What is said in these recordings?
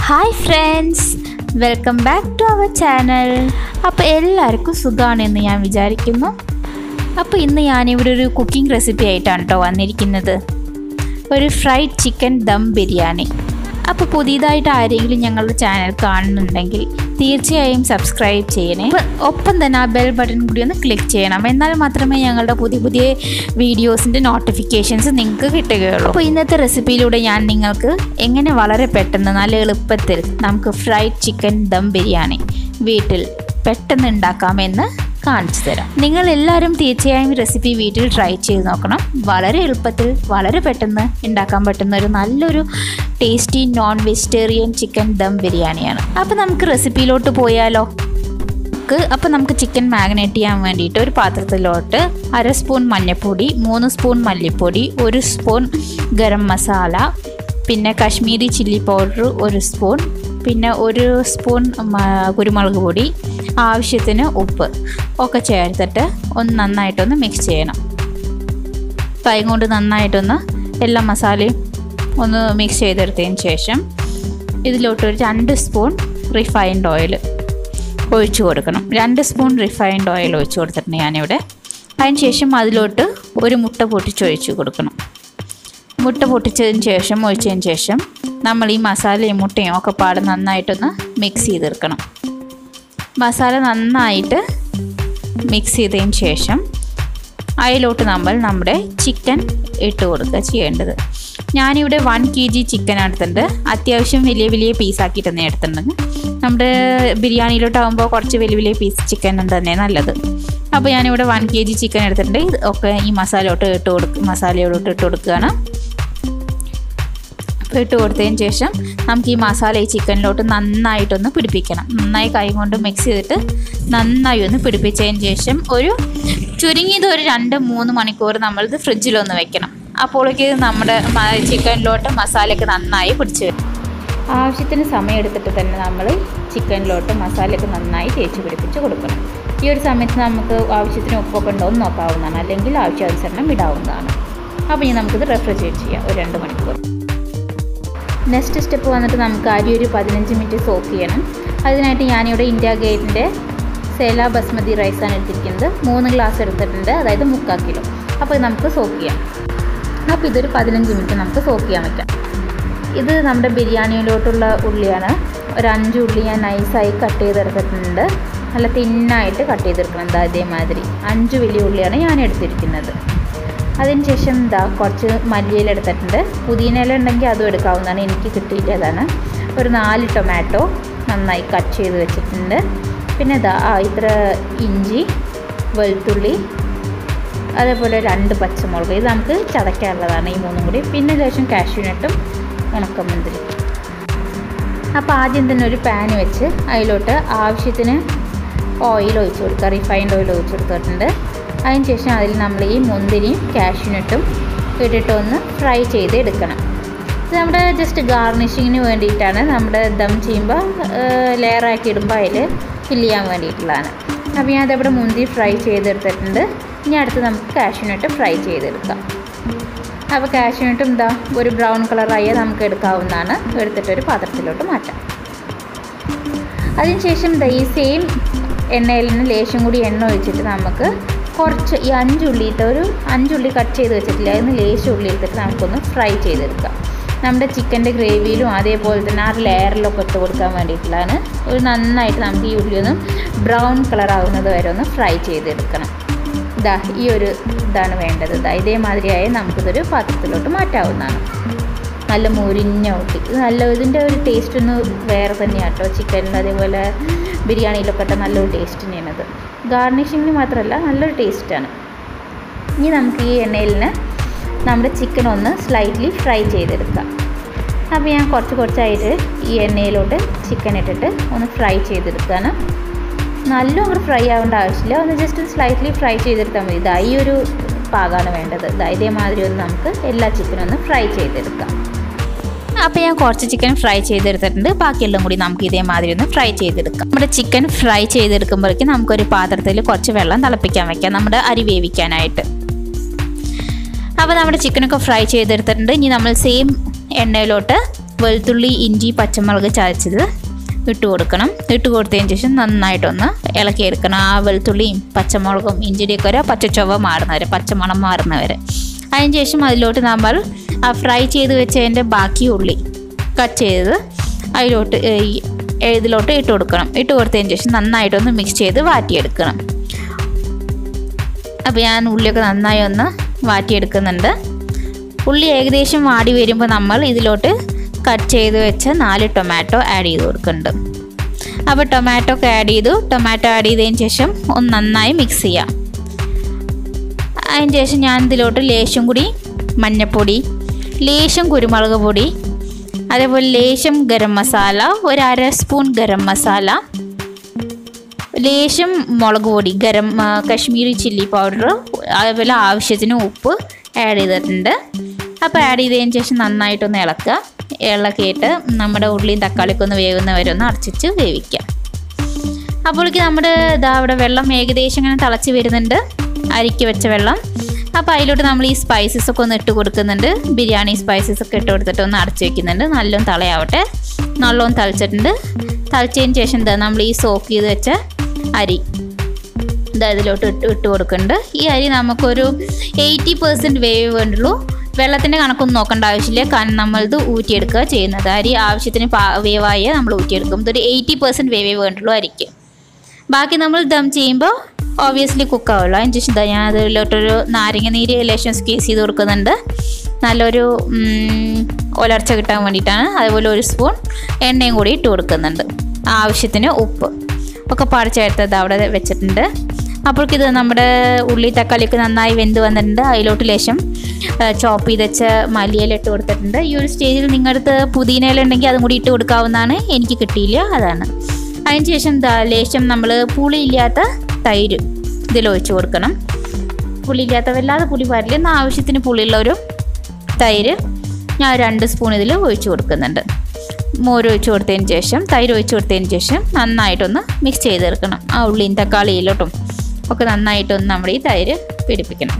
hi friends welcome back to our channel അപ്പോൾ എല്ലാവർക്കും സുഖമാണെന്ന് ഞാൻ വിചാരിക്കുന്നു അപ്പോൾ ഇന്ന് ഞാനിവിടെ ഒരു കുക്കിംഗ് റെസിപ്പി ആയിട്ടാണ് കേട്ടോ വന്നിരിക്കുന്നത് ഒരു ഫ്രൈഡ് ചിക്കൻ ദം ബിരിയാണി അപ്പോൾ പുതിയതായിട്ട് ആരെങ്കിലും ഞങ്ങളുടെ ചാനൽ കാണുന്നുണ്ടെങ്കിൽ തീർച്ചയായും സബ്സ്ക്രൈബ് ചെയ്യണേ ഒപ്പം- ഒപ്പം തന്നെ ആ ബെൽ ബട്ടൺ കൂടി ഒന്ന് ക്ലിക്ക് ചെയ്യണം എന്നാൽ മാത്രമേ ഞങ്ങളുടെ പുതിയ പുതിയ വീഡിയോസിൻ്റെ നോട്ടിഫിക്കേഷൻസ് നിങ്ങൾക്ക് കിട്ടുകയുള്ളൂ അപ്പോൾ ഇന്നത്തെ റെസിപ്പിയിലൂടെ ഞാൻ നിങ്ങൾക്ക് എങ്ങനെ വളരെ പെട്ടെന്ന് നല്ല എളുപ്പത്തിൽ നമുക്ക് ഫ്രൈഡ് ചിക്കൻ ദം ബിരിയാണി വീട്ടിൽ പെട്ടെന്ന് ഉണ്ടാക്കാമെന്ന് കാണിച്ചു തരാം നിങ്ങൾ എല്ലാവരും തീർച്ചയായും റെസിപ്പി വീട്ടിൽ ട്രൈ ചെയ്ത് നോക്കണം വളരെ എളുപ്പത്തിൽ വളരെ പെട്ടെന്ന് ഉണ്ടാക്കാൻ പറ്റുന്ന ഒരു നല്ലൊരു tasty non vegetarian chicken dum ബിരിയാണിയാണ് അപ്പോൾ നമുക്ക് റെസിപ്പിയിലോട്ട് പോയാലോ നമുക്ക് അപ്പോൾ നമുക്ക് ചിക്കൻ മാഗ്നേറ്റ് ചെയ്യാൻ വേണ്ടിയിട്ട് ഒരു പാത്രത്തിലോട്ട് അര സ്പൂൺ മഞ്ഞൾപ്പൊടി മൂന്ന് സ്പൂൺ മല്ലിപ്പൊടി ഒരു സ്പൂൺ ഗരം മസാല പിന്നെ കാശ്മീരി ചില്ലി പൗഡർ ഒരു സ്പൂൺ പിന്നെ ഒരു സ്പൂൺ മ- കുരുമുളക് പൊടി ആവശ്യത്തിന് ഉപ്പ് ഒക്കെ ചേർത്തിട്ട് ഒന്ന് നന്നായിട്ടൊന്ന് മിക്സ് ചെയ്യണം കൈ കൊണ്ട് നന്നായിട്ടൊന്ന് എല്ലാ മസാലയും ഒന്ന് മിക്സ് ചെയ്തെടുത്തതിന് ശേഷം ഇതിലോട്ട് ഒരു രണ്ട് സ്പൂൺ റിഫൈൻഡ് ഓയിൽ ഒഴിച്ചു കൊടുക്കണം രണ്ട് സ്പൂൺ റിഫൈൻഡ് ഓയിൽ ഒഴിച്ചു കൊടുത്തിട്ടുണ്ട് ഞാനിവിടെ അതിന് ശേഷം അതിലോട്ട് ഒരു മുട്ട പൊട്ടിച്ചൊഴിച്ച് കൊടുക്കണം മുട്ട പൊട്ടിച്ചതിന് ശേഷം ഒഴിച്ചതിന് ശേഷം നമ്മൾ ഈ മസാലയും മുട്ടയും ഒക്കെ പാടെ നന്നായിട്ടൊന്ന് മിക്സ് ചെയ്തെടുക്കണം മസാല നന്നായിട്ട് മിക്സ് ചെയ്തതിന് ശേഷം അതിലോട്ട് നമ്മൾ നമ്മുടെ ചിക്കൻ ഇട്ട് കൊടുക്കുക ചെയ്യേണ്ടത് ഞാനിവിടെ വൺ കെ ജി ചിക്കൻ എടുത്തിട്ടുണ്ട് അത്യാവശ്യം വലിയ വലിയ പീസാക്കിയിട്ട് തന്നെ എടുത്തിട്ടുണ്ട് നമ്മുടെ ബിരിയാണിയിലോട്ടാകുമ്പോൾ കുറച്ച് വലിയ വലിയ പീസ് ചിക്കൻ തന്നെ നല്ലത് അപ്പോൾ ഞാനിവിടെ വൺ കെ ജി ചിക്കൻ എടുത്തിട്ടുണ്ട് ഇത് ഒക്കെ ഈ മസാലയോട്ട് ഇട്ട് കൊടുക്കുക മസാലയോട്ട് ഇട്ട് കൊടുക്കുകയാണ് അപ്പോൾ ഇട്ട് കൊടുത്തതിന് ശേഷം നമുക്ക് ഈ മസാല ഈ ചിക്കനിലോട്ട് നന്നായിട്ടൊന്ന് പിടിപ്പിക്കണം നന്നായി കൈ കൊണ്ട് മിക്സ് ചെയ്തിട്ട് നന്നായി ഒന്ന് പിടിപ്പിച്ചതിന് ശേഷം ഒരു ചുരുങ്ങിയത് ഒരു രണ്ട് മൂന്ന് മണിക്കൂർ നമ്മളിത് ഫ്രിഡ്ജിലൊന്ന് വെക്കണം അപ്പോഴേക്ക് നമ്മുടെ മ- ചിക്കനിലോട്ട് മസാലയൊക്കെ നന്നായി പിടിച്ച് വരും ആവശ്യത്തിന് സമയം എടുത്തിട്ട് തന്നെ നമ്മൾ ചിക്കനിലോട്ട് മസാലയൊക്കെ നന്നായി തേച്ച് പിടിപ്പിച്ച് കൊടുക്കണം ഈ ഒരു സമയത്ത് നമുക്ക് ആവശ്യത്തിന് ഉപ്പൊക്കെ ഉണ്ടോ എന്ന് നോക്കാവുന്നതാണ് അല്ലെങ്കിൽ ആവശ്യാനുസരണം ഇടാവുന്നതാണ് അപ്പോൾ ഇനി നമുക്കിത് റെഫ്രിജറേറ്റ് ചെയ്യാം ഒരു രണ്ട് മണിക്കൂർ നെക്സ്റ്റ് സ്റ്റെപ്പ് വന്നിട്ട് നമുക്ക് അരി ഒരു പതിനഞ്ച് മിനിറ്റ് സോക്ക് ചെയ്യണം അതിനായിട്ട് ഞാനിവിടെ ഇന്ത്യ ഗേറ്റിൻ്റെ സേല ബസ്മതി റൈസാണ് എടുത്തിരിക്കുന്നത് മൂന്ന് ഗ്ലാസ് എടുത്തിട്ടുണ്ട് അതായത് മുക്കാൽ കിലോ അപ്പോൾ ഇത് നമുക്ക് സോക്ക് ചെയ്യാം അപ്പോൾ ഇതൊരു പതിനഞ്ച് മിനിറ്റ് നമുക്ക് സോക്ക് ചെയ്യാൻ വയ്ക്കാം ഇത് നമ്മുടെ ബിരിയാണിയിലോട്ടുള്ള ഉള്ളിയാണ് ഒരു അഞ്ച് ഉള്ളി ഞാൻ നൈസായി കട്ട് ചെയ്തെടുത്തിട്ടുണ്ട് നല്ല തിന്നായിട്ട് കട്ട് ചെയ്തെടുക്കണം എന്താ ഇതേമാതിരി അഞ്ച് വലിയ ഉള്ളിയാണ് ഞാൻ എടുത്തിരിക്കുന്നത് അതിനുശേഷം ഇതാ കുറച്ച് മല്ലിയില എടുത്തിട്ടുണ്ട് പുതിനയില ഉണ്ടെങ്കിൽ അതും എടുക്കാവുന്നതാണ് എനിക്ക് കിട്ടിയിട്ടതാണ് ഒരു നാല് ടൊമാറ്റോ നന്നായി കട്ട് ചെയ്ത് വെച്ചിട്ടുണ്ട് പിന്നെ ഇതാ ആ ഇത്ര ഇഞ്ചി വെളുത്തുള്ളി അതേപോലെ രണ്ട് പച്ചമുളക് ഇത് നമുക്ക് ചതയ്ക്കാനുള്ളതാണ് ഈ മൂന്നും കൂടി പിന്നെ ലേശം കാഷ്യൂനട്ടും ഉണക്കമുന്തിരി അപ്പോൾ ആദ്യം തന്നെ ഒരു പാൻ വെച്ച് അതിലോട്ട് ആവശ്യത്തിന് ഓയിൽ ഒഴിച്ച് കൊടുക്കുക റിഫൈൻഡ് ഓയിൽ ഒഴിച്ച് കൊടുത്തിട്ടുണ്ട് അതിന് ശേഷം അതിൽ നമ്മൾ ഈ മുന്തിരിയും കാഷ്യൂനട്ടും ഇട്ടിട്ട് ഒന്ന് ഫ്രൈ ചെയ്ത് എടുക്കണം ഇത് നമ്മുടെ ജസ്റ്റ് ഗാർണിഷിങ്ങിന് വേണ്ടിയിട്ടാണ് നമ്മുടെ ദം ചെയ്യുമ്പോൾ ലെയറാക്കി ഇടുമ്പോൾ അതിൽ ഫില്ല് ചെയ്യാൻ വേണ്ടിയിട്ടുള്ളതാണ് അപ്പോൾ ഞാൻ അതവിടെ മുന്തിരി ഫ്രൈ ചെയ്തെടുത്തിട്ടുണ്ട് ഇനി അടുത്ത് നമുക്ക് കാഷ്യൂനട്ട് ഫ്രൈ ചെയ്തെടുക്കാം അപ്പോൾ കാഷ്യൂനട്ടും ഇതാ ഒരു ബ്രൗൺ കളറായി നമുക്ക് എടുക്കാവുന്നതാണ് എടുത്തിട്ടൊരു പാത്രത്തിലോട്ട് മാറ്റാം അതിനുശേഷം ദാ ഈ സെയിം എണ്ണയിൽ നിന്ന് ലേശം കൂടി എണ്ണ ഒഴിച്ചിട്ട് നമുക്ക് കുറച്ച് ഈ അഞ്ചുള്ളിയിട്ട് ഒരു അഞ്ചുള്ളി കട്ട് ചെയ്ത് വെച്ചിട്ടില്ല അതിന് ലേശം ഉള്ളി എടുത്തിട്ട് നമുക്കൊന്ന് ഫ്രൈ ചെയ്തെടുക്കാം നമ്മുടെ ചിക്കൻ്റെ ഗ്രേവിയിലും അതേപോലെ തന്നെ ആ ലെയറിലൊക്കെ ഇട്ട് കൊടുക്കാൻ വേണ്ടിയിട്ടുള്ളതാണ് ഒരു നന്നായിട്ട് നമുക്ക് ഈ ഉള്ളി ഒന്ന് ബ്രൗൺ കളർ ആവുന്നത് വരെ ഒന്ന് ഫ്രൈ ചെയ്തെടുക്കണം ഇതാ ഈ ഒരു ഇതാണ് വേണ്ടത് ഇതാ ഇതേമാതിരിയായി നമുക്കിതൊരു പാത്രത്തിലോട്ട് മാറ്റാവുന്നതാണ് നല്ല മുരിഞ്ഞ ഒട്ടി ഇത് നല്ല ഇതിൻ്റെ ഒരു ടേസ്റ്റ് ഒന്ന് വേറെ തന്നെയാണ് കേട്ടോ ചിക്കനിൽ അതേപോലെ ബിരിയാണിയിലൊക്കെ ഇട്ട നല്ലൊരു ടേസ്റ്റ് തന്നെയാണത് ഗാർണിഷിങ്ങിന് മാത്രമല്ല നല്ലൊരു ടേസ്റ്റാണ് ഇനി നമുക്ക് ഈ എണ്ണയിൽ നിന്ന് നമ്മുടെ ചിക്കൻ ഒന്ന് സ്ലൈറ്റ്ലി ഫ്രൈ ചെയ്തെടുക്കാം അപ്പോൾ ഞാൻ കുറച്ച് കുറച്ചായിട്ട് ഈ എണ്ണയിലോട്ട് ചിക്കൻ ഇട്ടിട്ട് ഒന്ന് ഫ്രൈ ചെയ്തെടുക്കുകയാണ് നല്ല അങ്ങോട്ട് ഫ്രൈ ആവേണ്ട ആവശ്യമില്ല ഒന്ന് ജസ്റ്റ് സ്ലൈറ്റ്ലി ഫ്രൈ ചെയ്തെടുത്താൽ മതി ഇതാ ഈ ഒരു പാകമാണ് വേണ്ടത് ഇതാ ഇതേമാതിരി ഒന്ന് നമുക്ക് എല്ലാ ചിക്കനും ഒന്ന് ഫ്രൈ ചെയ്തെടുക്കാം അപ്പോൾ ഞാൻ കുറച്ച് ചിക്കൻ ഫ്രൈ ചെയ്തെടുത്തിട്ടുണ്ട് ബാക്കിയെല്ലാം കൂടി നമുക്ക് ഇതേമാതിരി ഒന്ന് ഫ്രൈ ചെയ്തെടുക്കാം നമ്മുടെ ചിക്കൻ ഫ്രൈ ചെയ്തെടുക്കുമ്പോഴേക്കും നമുക്കൊരു പാത്രത്തിൽ കുറച്ച് വെള്ളം തിളപ്പിക്കാൻ വെക്കാം നമ്മുടെ അരി വേവിക്കാനായിട്ട് അപ്പോൾ നമ്മുടെ ചിക്കനൊക്കെ ഫ്രൈ ചെയ്തെടുത്തിട്ടുണ്ട് ഇനി നമ്മൾ സെയിം എണ്ണയിലോട്ട് വെളുത്തുള്ളി ഇഞ്ചി പച്ചമുളക് ചതച്ചത് ഇട്ട് കൊടുക്കണം ഇട്ട് കൊടുത്തതിന് ശേഷം നന്നായിട്ടൊന്ന് ഇളക്കിയെടുക്കണം ആ വെളുത്തുള്ളിയും പച്ചമുളകും ഇഞ്ചിയുടെയൊക്കെ ഒരു പച്ചച്ചൊവ്വ മാറുന്നവരെ പച്ചമണം മാറുന്നവരെ അതിന് ശേഷം അതിലോട്ട് നമ്മൾ ആ ഫ്രൈ ചെയ്ത് വെച്ചതിൻ്റെ ബാക്കി ഉള്ളി കട്ട് ചെയ്തത് അതിലോട്ട് ഏ, ഈ ഇതിലോട്ട് ഇട്ട് കൊടുക്കണം ഇട്ട് കൊടുത്തതിന് ശേഷം നന്നായിട്ടൊന്ന് മിക്സ് ചെയ്ത് വാറ്റിയെടുക്കണം അപ്പോൾ ഞാൻ ഉള്ളിയൊക്കെ നന്നായി ഒന്ന് വാറ്റിയെടുക്കുന്നുണ്ട് ഉള്ളി ഏകദേശം വാടി വരുമ്പോൾ നമ്മൾ ഇതിലോട്ട് കട്ട് ചെയ്ത് വെച്ച നാല് ടൊമാറ്റോ ആഡ് ചെയ്ത് കൊടുക്കുന്നുണ്ട് അപ്പോൾ ടൊമാറ്റോ ഒക്കെ ആഡ് ചെയ്തു ടൊമാറ്റോ ആഡ് ചെയ്തതിന് ശേഷം ഒന്ന് നന്നായി മിക്സ് ചെയ്യാം അതിന് ശേഷം ഞാൻ ഇതിലോട്ട് ലേശം കൂടി മഞ്ഞൾപ്പൊടി ലേശം കുരുമുളക് പൊടി അതേപോലെ ലേശം ഗരം മസാല ഒരു അര സ്പൂൺ ഗരം മസാല ലേശം മുളക് പൊടി ഗരം ആ, കശ്മീരി ചില്ലി പൗഡർ അതേപോലെ ആവശ്യത്തിന് ഉപ്പ് ആഡ് ചെയ്തിട്ടുണ്ട് അപ്പോൾ ആഡ് ചെയ്തതിന് ശേഷം നന്നായിട്ടൊന്ന് ഇളക്കുക ഇളക്കിയിട്ട് നമ്മുടെ ഉള്ളിയും തക്കാളിയൊക്കെ ഒന്ന് വേവുന്ന വരെ ഒന്ന് അടച്ചിച്ച് വേവിക്കുക അപ്പോഴേക്ക് നമ്മുടെ ഇതാ അവിടെ വെള്ളം ഏകദേശം ഇങ്ങനെ തിളച്ച് വരുന്നുണ്ട് അരിക്ക് വെച്ച വെള്ളം അപ്പോൾ അതിലോട്ട് നമ്മൾ ഈ സ്പൈസസ് ഒക്കെ ഒന്ന് ഇട്ട് കൊടുക്കുന്നുണ്ട് ബിരിയാണി സ്പൈസസ് ഒക്കെ ഇട്ട് കൊടുത്തിട്ട് ഒന്ന് അടച്ച് വെക്കുന്നുണ്ട് നല്ലോണം തളയാവട്ടെ നല്ലോണം തളിച്ചിട്ടുണ്ട് തളിച്ചതിന് ശേഷം എന്താ നമ്മൾ ഈ സോക്ക് ചെയ്ത് വെച്ച അരി ഇതാ ഇതിലോട്ട് ഇട്ട് ഇട്ട് കൊടുക്കുന്നുണ്ട് ഈ അരി നമുക്കൊരു എയ്റ്റി പെർസെൻറ്റ് വേവ് വേണ്ടുള്ളൂ വെള്ളത്തിൻ്റെ കണക്കൊന്നും നോക്കേണ്ട ആവശ്യമില്ല കാരണം നമ്മളിത് ഊറ്റിയെടുക്കുക ചെയ്യുന്നത് അരി ആവശ്യത്തിന് പാ വേവായ നമ്മൾ ഊറ്റിയെടുക്കും ഇതൊരു എയ്റ്റി പെർസെൻറ്റ് വേവേ വേണ്ടുള്ളൂ അരിക്ക് ബാക്കി നമ്മൾ ദം ചെയ്യുമ്പോൾ ഓബിയസ്ലി കുക്കാവുള്ളൂ അതിന് ശേഷം ഇതാ ഞാൻ അതിലോട്ടൊരു നാരങ്ങ നീര് ലേശം സ്ക്വീസ് ചെയ്ത് കൊടുക്കുന്നുണ്ട് നല്ലൊരു ഉം, ഒലർച്ച കിട്ടാൻ വേണ്ടിയിട്ടാണ് അതുപോലെ ഒരു സ്പൂൺ എണ്ണയും കൂടി ഇട്ട് കൊടുക്കുന്നുണ്ട് ആവശ്യത്തിന് ഉപ്പ് ഒക്കെ പാടി ചേർത്തത് അവിടെ വെച്ചിട്ടുണ്ട് അപ്പോഴേക്കിത് നമ്മുടെ ഉള്ളി തക്കാളിയൊക്കെ നന്നായി വെന്ത് വന്നിട്ടുണ്ട് അതിലോട്ട് ലേശം ചോപ്പ് ചെയ്ത് വെച്ച മല്ലിയില ഇട്ട് കൊടുത്തിട്ടുണ്ട് ഈ ഒരു സ്റ്റേജിൽ നിങ്ങളുടെ അടുത്ത് പുതിനയില ഉണ്ടെങ്കിൽ അതും കൂടി ഇട്ട് കൊടുക്കാവുന്നതാണ് എനിക്ക് കിട്ടിയില്ല അതാണ് അതിന് ശേഷം ദാ ലേശം നമ്മൾ പുളിയില്ലാത്ത തൈര് ഇതിൽ ഒഴിച്ച് കൊടുക്കണം പുളിയില്ലാത്ത വല്ലാതെ പുളി പാടില്ല എന്നാൽ ആവശ്യത്തിന് പുളിയുള്ള ഒരു തൈര് ഞാൻ രണ്ട് സ്പൂൺ ഇതിൽ ഒഴിച്ച് കൊടുക്കുന്നുണ്ട് മോര് ഒഴിച്ച് കൊടുത്തതിന് ശേഷം തൈര് ഒഴിച്ച് കൊടുത്തതിന് ശേഷം നന്നായിട്ടൊന്ന് മിക്സ് ചെയ്തെടുക്കണം ആ ഉള്ളിയും തക്കാളിയിലോട്ടും ഒക്കെ നന്നായിട്ടൊന്ന് നമ്മുടെ ഈ തൈര് പിടിപ്പിക്കണം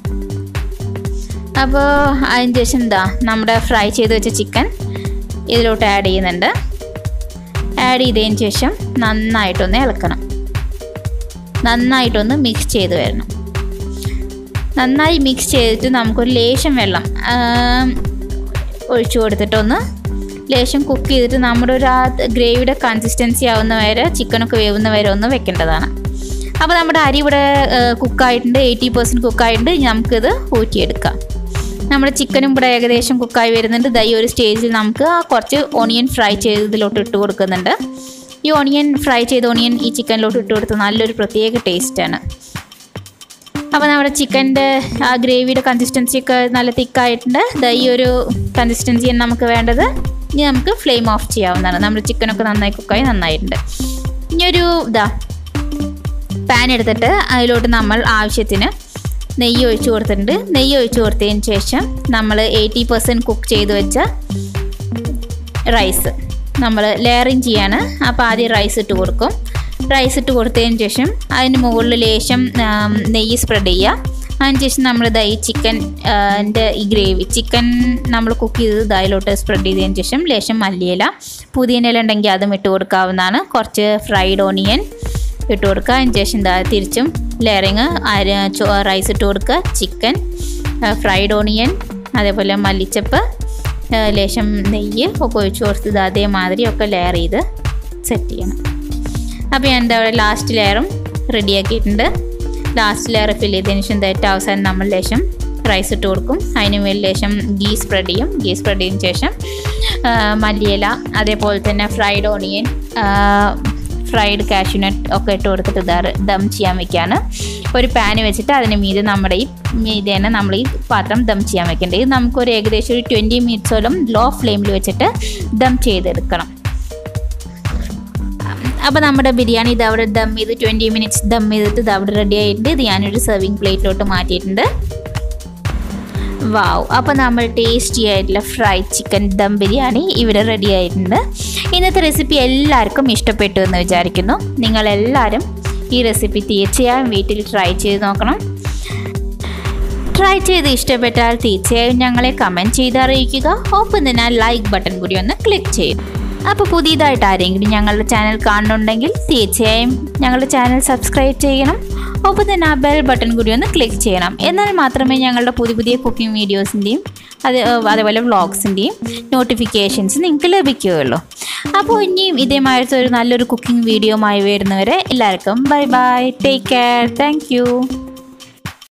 അപ്പോൾ അതിന് ശേഷം എന്താ നമ്മുടെ ഫ്രൈ ചെയ്ത് വെച്ച ചിക്കൻ ഇതിലോട്ട് ആഡ് ചെയ്യുന്നുണ്ട് ആഡ് ചെയ്തതിന് ശേഷം നന്നായിട്ടൊന്ന് ഇളക്കണം നന്നായിട്ടൊന്ന് മിക്സ് ചെയ്ത് വരണം നന്നായി മിക്സ് ചെയ്തിട്ട് നമുക്കൊരു ലേശം വെള്ളം ആം, ഒഴിച്ചു കൊടുത്തിട്ടൊന്ന് ലേശം കുക്ക് ചെയ്തിട്ട് നമ്മുടെ ഒരു ആ ഗ്രേവിയുടെ കൺസിസ്റ്റൻസി ആവുന്ന വരെ ചിക്കനൊക്കെ വേവുന്ന വരെ ഒന്ന് വെക്കേണ്ടതാണ് അപ്പോൾ നമ്മുടെ അരി ഇവിടെ കുക്കായിട്ടുണ്ട് എയ്റ്റി പെർസെൻറ്റ് കുക്കായിട്ടുണ്ട് ഇനി നമുക്കിത് ഊറ്റിയെടുക്കാം നമ്മുടെ ചിക്കനും ഇവിടെ ഏകദേശം കുക്കായി വരുന്നുണ്ട് ദൈ ഒരു സ്റ്റേജിൽ നമുക്ക് ആ കുറച്ച് ഓണിയൻ ഫ്രൈ ചെയ്തതിലോട്ട് ഇട്ട് കൊടുക്കുന്നുണ്ട് ഈ ഓണിയൻ ഫ്രൈ ചെയ്ത ഓണിയൻ ഈ ചിക്കനിലോട്ട് ഇട്ട് കൊടുത്ത് നല്ലൊരു പ്രത്യേക ടേസ്റ്റാണ് അപ്പോൾ നമ്മുടെ ചിക്കൻ്റെ ആ ഗ്രേവിയുടെ കൺസിസ്റ്റൻസി ഒക്കെ നല്ല തിക്കായിട്ടുണ്ട് ദാ ഈ ഒരു കൺസിസ്റ്റൻസിയാണ് നമുക്ക് വേണ്ടത് ഇനി നമുക്ക് ഫ്ലെയിം ഓഫ് ചെയ്യാവുന്നതാണ് നമ്മുടെ ചിക്കനൊക്കെ നന്നായി കുക്കായി നന്നായിട്ടുണ്ട് ഇനി ഒരു ഇതാ പാൻ എടുത്തിട്ട് അതിലോട്ട് നമ്മൾ ആവശ്യത്തിന് നെയ്യ് ഒഴിച്ചു കൊടുത്തിട്ടുണ്ട് നെയ്യ് ഒഴിച്ചു കൊടുത്തതിന് ശേഷം നമ്മൾ എയ്റ്റി പെർസെൻറ്റ് കുക്ക് ചെയ്ത് വെച്ച റൈസ് നമ്മൾ ലെയറിങ് ചെയ്യാണ് അപ്പോൾ ആദ്യം റൈസ് ഇട്ട് കൊടുക്കും റൈസ് ഇട്ട് കൊടുത്തതിന് ശേഷം അതിന് മുകളിൽ ലേശം ആം, നെയ്യ് സ്പ്രെഡ് ചെയ്യുക അതിന് ശേഷം നമ്മൾ ഇതാ ഈ ചിക്കൻ ൻ്റെ ഈ ഗ്രേവി ചിക്കൻ നമ്മൾ കുക്ക് ചെയ്തത് അതിലോട്ട് സ്പ്രെഡ് ചെയ്തതിന് ശേഷം ലേശം മല്ലിയില പുതിയനില ഉണ്ടെങ്കിൽ അതും ഇട്ട് കൊടുക്കാവുന്നതാണ് കുറച്ച് ഫ്രൈഡ് ഓണിയൻ ഇട്ട് കൊടുക്കുക അതിന് ശേഷം എന്താ തിരിച്ചും ലെയറിങ് അര റൈസ് ഇട്ട് കൊടുക്കുക ചിക്കൻ ഫ്രൈഡ് ഓണിയൻ അതേപോലെ മല്ലിച്ചപ്പ് ആ, ലേശം നെയ്യ് ഒക്കെ ഒഴിച്ച് കൊടുത്ത് ഇത് അതേമാതിരി ഒക്കെ ലെയർ ചെയ്ത് സെറ്റ് ചെയ്യണം അപ്പോൾ ഞാൻ എന്താ ലാസ്റ്റ് ലെയറും റെഡിയാക്കിയിട്ടുണ്ട് ലാസ്റ്റ് ലെയർ ഫില്ല് ചെയ്തതിന് ശേഷം ഏറ്റവും അവസാനം നമ്മൾ ലേശം റൈസ് ഇട്ട് കൊടുക്കും അതിന് മേൽ ലേശം ഗീ സ്പ്രെഡ് ചെയ്യും ഗീ സ്പ്രെഡ് ചെയ്തതിന് ശേഷം ആ, മല്ലിയില അതേപോലെ തന്നെ ഫ്രൈഡ് ഓണിയൻ ഫ്രൈഡ് കാഷ്യൂനട്ട് ഒക്കെ ഇട്ട് കൊടുത്തിട്ട് ഇതാ ദം ചെയ്യാൻ വെക്കുകയാണ് ഒരു പാന് വെച്ചിട്ട് അതിന് മീതെ നമ്മുടെ ഈ മീതെ തന്നെ നമ്മൾ ഈ പാത്രം ദം ചെയ്യാൻ വെക്കേണ്ടത് ഇത് നമുക്കൊരു ഏകദേശം ഒരു ട്വൻറ്റി മിനിറ്റ്സോളം ലോ ഫ്ലെയിമിൽ വെച്ചിട്ട് ദം ചെയ്തെടുക്കണം അപ്പോൾ നമ്മുടെ ബിരിയാണി ഇത് അവിടെ ദം ചെയ്ത് ട്വൻറ്റി മിനിറ്റ്സ് ദം ചെയ്തിട്ട് ഇത് അവിടെ റെഡി ആയിട്ടുണ്ട് ഇത് ഞാനൊരു സെർവിങ് പ്ലേറ്റിലോട്ട് മാറ്റിയിട്ടുണ്ട് വാവ് അപ്പോൾ നമ്മൾ ടേസ്റ്റി ആയിട്ടുള്ള ഫ്രൈഡ് ചിക്കൻ ദം ബിരിയാണി ഇവിടെ റെഡി ആയിട്ടുണ്ട് ഇന്നത്തെ റെസിപ്പി എല്ലാവർക്കും ഇഷ്ടപ്പെട്ടു എന്ന് വിചാരിക്കുന്നു നിങ്ങളെല്ലാവരും ഈ റെസിപ്പി തീർച്ചയായും വീട്ടിൽ ട്രൈ ചെയ്ത് നോക്കണം ട്രൈ ചെയ്ത് ഇഷ്ടപ്പെട്ടാൽ തീർച്ചയായും ഞങ്ങളെ കമൻറ്റ് ചെയ്ത് അറിയിക്കുക ഒപ്പം തന്നെ ആ ലൈക്ക് ബട്ടൺ കൂടി ഒന്ന് ക്ലിക്ക് ചെയ്യും അപ്പോൾ പുതിയതായിട്ട് ആരെങ്കിലും ഞങ്ങളുടെ ചാനൽ കാണുന്നുണ്ടെങ്കിൽ തീർച്ചയായും ഞങ്ങളുടെ ചാനൽ സബ്സ്ക്രൈബ് ചെയ്യണം ഒപ്പം തന്നെ ആ ബെൽ ബട്ടൺ കൂടി ഒന്ന് ക്ലിക്ക് ചെയ്യണം എന്നാൽ മാത്രമേ ഞങ്ങളുടെ പുതിയ പുതിയ കുക്കിംഗ് വീഡിയോസിൻ്റെയും അത് അതേപോലെ വ്ളോഗ്സിൻ്റെയും നോട്ടിഫിക്കേഷൻസ് നിങ്ങൾക്ക് ലഭിക്കുകയുള്ളൂ അപ്പോൾ ഇനിയും ഇതേമാതിരത്തെ ഒരു നല്ലൊരു കുക്കിംഗ് വീഡിയോ ആയി വരുന്നവരെ എല്ലാവർക്കും bye bye take care thank U